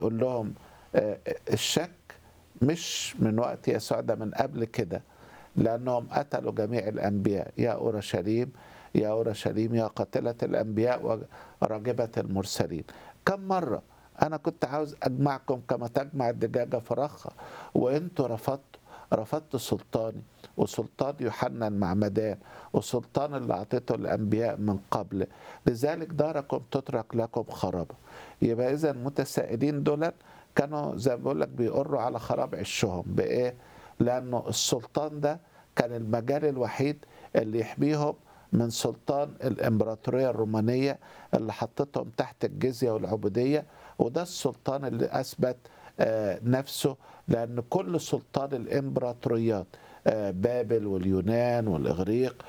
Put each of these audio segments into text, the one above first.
يقول لهم آه، الشك مش من وقت يسوع ده من قبل كده لأنهم قتلوا جميع الأنبياء يا أورشليم يا أورشليم يا قاتلة الأنبياء وراجبة المرسلين كم مرة أنا كنت عاوز أجمعكم كما تجمع الدجاجة فراخها وأنتوا رفضتوا رفضت سلطاني وسلطان يوحنا المعمدان وسلطان اللي أعطيته الأنبياء من قبل لذلك داركم تترك لكم خرابة يبقى إذا المتسائلين دول كانوا زي ما بقول لك بيقروا على خراب عشهم بإيه؟ لأنه السلطان ده كان المجال الوحيد اللي يحميهم من سلطان الإمبراطورية الرومانية اللي حطتهم تحت الجزية والعبودية وده السلطان اللي أثبت آه، نفسه لأن كل سلطان الإمبراطوريات آه، بابل واليونان والإغريق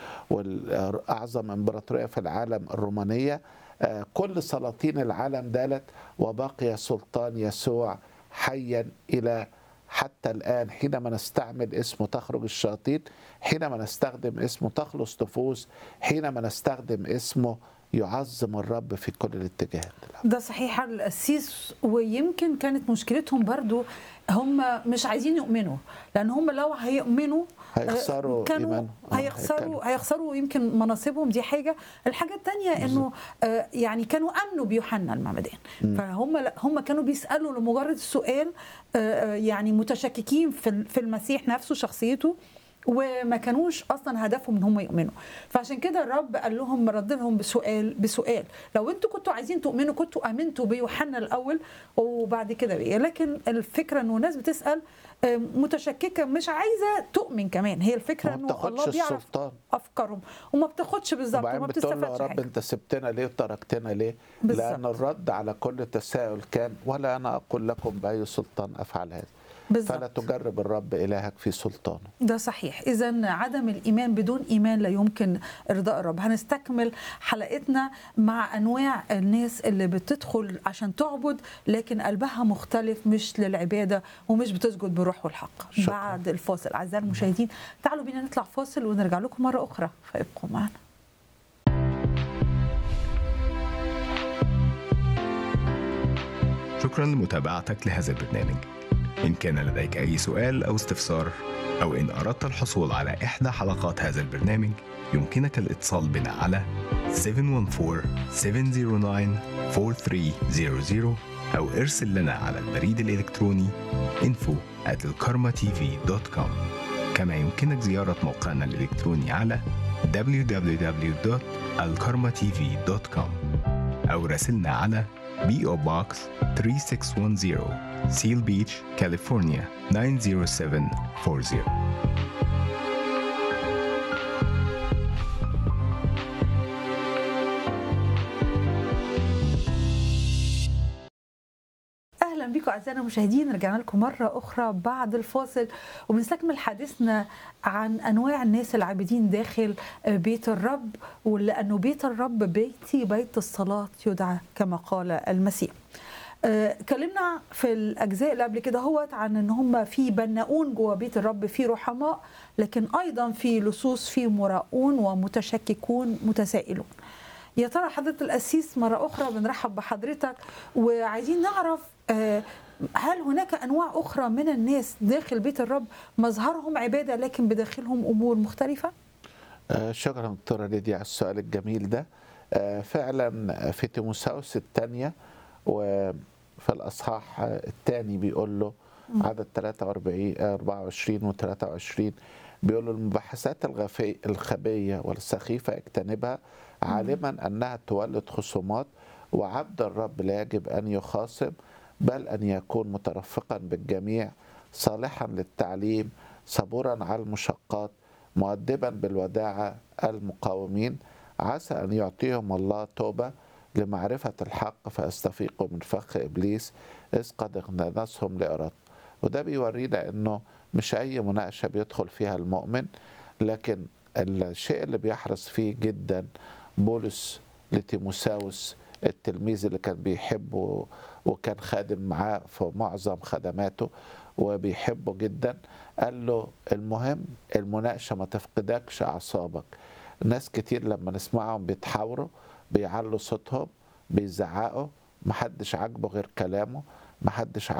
والأعظم إمبراطورية في العالم الرومانية آه، كل سلاطين العالم دالت وبقي سلطان يسوع حيا إلى حتى الآن حينما نستعمل اسمه تخرج الشياطين حينما نستخدم اسمه تخلص نفوس حينما نستخدم اسمه يعظم الرب في كل الاتجاهات ده صحيح على القسيس ويمكن كانت مشكلتهم برضو هم مش عايزين يؤمنوا لان هم لو هيؤمنوا هيخسروا كانوا إيمانهم. آه، هيخسروا هيخسروا يمكن مناصبهم دي حاجه الحاجه الثانيه انه آه، يعني كانوا امنوا بيوحنا المعمدان فهم هم كانوا بيسالوا لمجرد السؤال آه، آه، يعني متشككين في في المسيح نفسه شخصيته وما كانوش اصلا هدفهم ان هم يؤمنوا فعشان كده الرب قال لهم رد لهم بسؤال بسؤال لو انتوا كنتوا عايزين تؤمنوا كنتوا امنتوا بيوحنا الاول وبعد كده بيه لكن الفكره انه ناس بتسال آه، متشككه مش عايزه تؤمن كمان هي الفكره ما انه بتاخدش الله بيعرف السلطان افكارهم وما بتاخدش بالظبط وبعدين وما بتقول له يا بتستفادش رب حاجه انت سبتنا ليه وتركتنا ليه؟ بالظبط. لان الرد على كل تساؤل كان ولا انا اقول لكم باي سلطان افعل هذا فلا بالظبط تجرب الرب الهك في سلطانه ده صحيح اذا عدم الايمان بدون ايمان لا يمكن ارضاء الرب هنستكمل حلقتنا مع انواع الناس اللي بتدخل عشان تعبد لكن قلبها مختلف مش للعباده ومش بتسجد بالروح والحق شكراً. بعد الفاصل اعزائي المشاهدين تعالوا بينا نطلع فاصل ونرجع لكم مره اخرى فابقوا معنا شكرا لمتابعتك لهذا البرنامج إن كان لديك أي سؤال أو استفسار أو إن أردت الحصول على إحدى حلقات هذا البرنامج يمكنك الاتصال بنا على 714-709-4300 أو ارسل لنا على البريد الإلكتروني info at الكارما كما يمكنك زيارة موقعنا الإلكتروني على www.alkarmatv.com أو راسلنا على PO Box 3610 Seal Beach, California 90740 اهلا بكم اعزائنا المشاهدين رجعنا لكم مره اخرى بعد الفاصل وبنستكمل حديثنا عن انواع الناس العابدين داخل بيت الرب ولانه بيت الرب بيتي بيت الصلاه يدعى كما قال المسيح آه، اتكلمنا في الاجزاء اللي قبل كده هوت عن ان هم في بناؤون جوه بيت الرب في رحماء لكن ايضا في لصوص في مراؤون ومتشككون متسائلون يا ترى حضرة القسيس مرة أخرى بنرحب بحضرتك وعايزين نعرف آه، هل هناك أنواع أخرى من الناس داخل بيت الرب مظهرهم عبادة لكن بداخلهم أمور مختلفة؟ آه، شكرا دكتورة ليديا على السؤال الجميل ده آه، فعلا في تيموساوس الثانية وفي الأصحاح الثاني بيقول له عدد 43 آه، 24 و 23 بيقول له المباحثات الغفي الخبية والسخيفة اجتنبها عالما أنها تولد خصومات وعبد الرب لا يجب أن يخاصم بل أن يكون مترفقا بالجميع صالحا للتعليم صبورا على المشقات مؤدبا بالوداعة المقاومين عسى أن يعطيهم الله توبة لمعرفة الحق فيستفيقوا من فخ إبليس إذ قد اغتنسهم لإرادته وده بيورينا أنه مش أي مناقشة بيدخل فيها المؤمن لكن الشيء اللي بيحرص فيه جدا بولس لتيموساوس التلميذ اللي كان بيحبه وكان خادم معاه في معظم خدماته وبيحبه جدا قال له المهم المناقشة ما تفقدكش أعصابك ناس كتير لما نسمعهم بيتحاوروا بيعلوا صوتهم بيزعقوا محدش عاجبه غير كلامه محدش